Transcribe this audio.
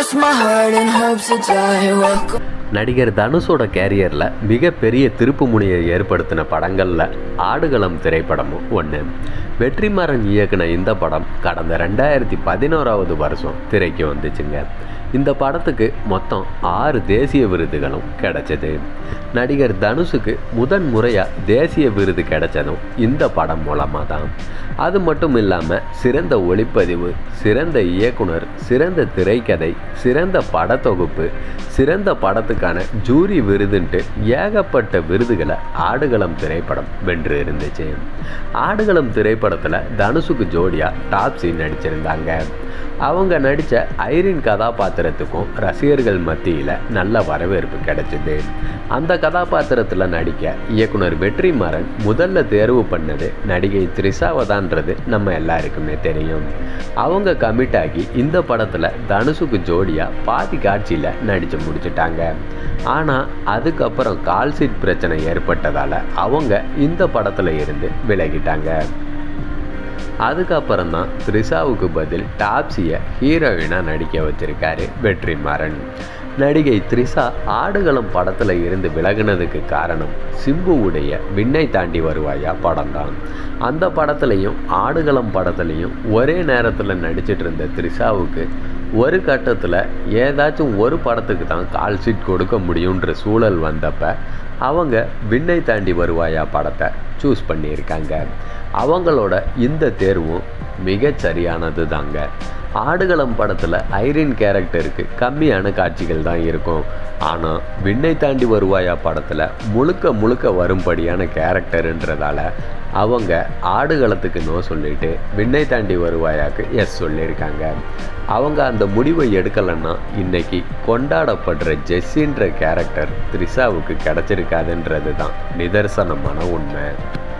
cross my heart and hope to die. Welcome. நடிகர் தனுஷோட கேரியரில் மிகப்பெரிய திருப்பு முனையை ஏற்படுத்தின படங்களில் ஆடுகளம் திரைப்படமும் ஒன்று வெற்றிமாறன் இயக்குன இந்த படம் கடந்த ரெண்டாயிரத்தி பதினோராவது வருஷம் திரைக்கு வந்துச்சுங்க இந்த படத்துக்கு மொத்தம் ஆறு தேசிய விருதுகளும் கிடைச்சது நடிகர் தனுஷுக்கு முதன் முறையாக தேசிய விருது கிடைச்சதும் இந்த படம் மூலமாக தான் அது மட்டும் இல்லாமல் சிறந்த ஒளிப்பதிவு சிறந்த இயக்குனர் சிறந்த திரைக்கதை சிறந்த படத்தொகுப்பு சிறந்த படத்துக்கான ஜூரி விருதுன்ட்டு ஏகப்பட்ட விருதுகளை ஆடுகளம் திரைப்படம் வென்று இருந்துச்சு ஆடுகளம் திரைப்படத்தில் தனுஷுக்கு ஜோடியாக டாப்ஸி நடிச்சிருந்தாங்க அவங்க நடித்த ஐரின் கதாபாத்திரத்துக்கும் ரசிகர்கள் மத்தியில் நல்ல வரவேற்பு கிடைச்சிது அந்த கதாபாத்திரத்தில் நடிக்க இயக்குனர் வெற்றிமாறன் முதல்ல தேர்வு பண்ணது நடிகை த்ரிஷாவதான்றது நம்ம எல்லாருக்குமே தெரியும் அவங்க கமிட் ஆகி இந்த படத்தில் தனுஷுக்கு ஜோடியாக பாதி காட்சியில் நடித்து முடிச்சிட்டாங்க ஆனால் அதுக்கப்புறம் கால் சீட் பிரச்சனை ஏற்பட்டதால் அவங்க இந்த படத்தில் இருந்து விலகிட்டாங்க அதுக்கப்புறம் தான் த்ரிஷாவுக்கு பதில் டாப்ஸியை ஹீரோயினாக நடிக்க வச்சிருக்காரு வெற்றிமாறன் நடிகை த்ரிஷா ஆடுகளம் படத்தில் இருந்து விலகுனதுக்கு காரணம் சிம்புவுடைய விண்ணை தாண்டி வருவாயா படம் தான் அந்த படத்துலையும் ஆடுகளம் படத்துலையும் ஒரே நேரத்தில் நடிச்சிட்டு இருந்த த்ரிஷாவுக்கு ஒரு கட்டத்தில் ஏதாச்சும் ஒரு படத்துக்கு தான் கால் ஷீட் கொடுக்க முடியுன்ற சூழல் வந்தப்ப அவங்க விண்ணை தாண்டி வருவாயா படத்தை சூஸ் பண்ணியிருக்காங்க அவங்களோட இந்த தேர்வும் மிகச் சரியானது தாங்க ஆடுகளம் படத்தில் ஐரின் கேரக்டருக்கு கம்மியான காட்சிகள் தான் இருக்கும் ஆனால் விண்ணை தாண்டி வருவாயா படத்தில் முழுக்க முழுக்க வரும்படியான கேரக்டருன்றதால அவங்க ஆடுகளத்துக்கு நோ சொல்லிட்டு விண்ணை தாண்டி வருவாயாக்கு எஸ் சொல்லியிருக்காங்க அவங்க அந்த முடிவை எடுக்கலைன்னா இன்னைக்கு கொண்டாடப்படுற ஜெஸ்ஸின்ற கேரக்டர் த்ரிஷாவுக்கு கிடச்சிருக்காதுன்றது தான் நிதர்சனமான உண்மை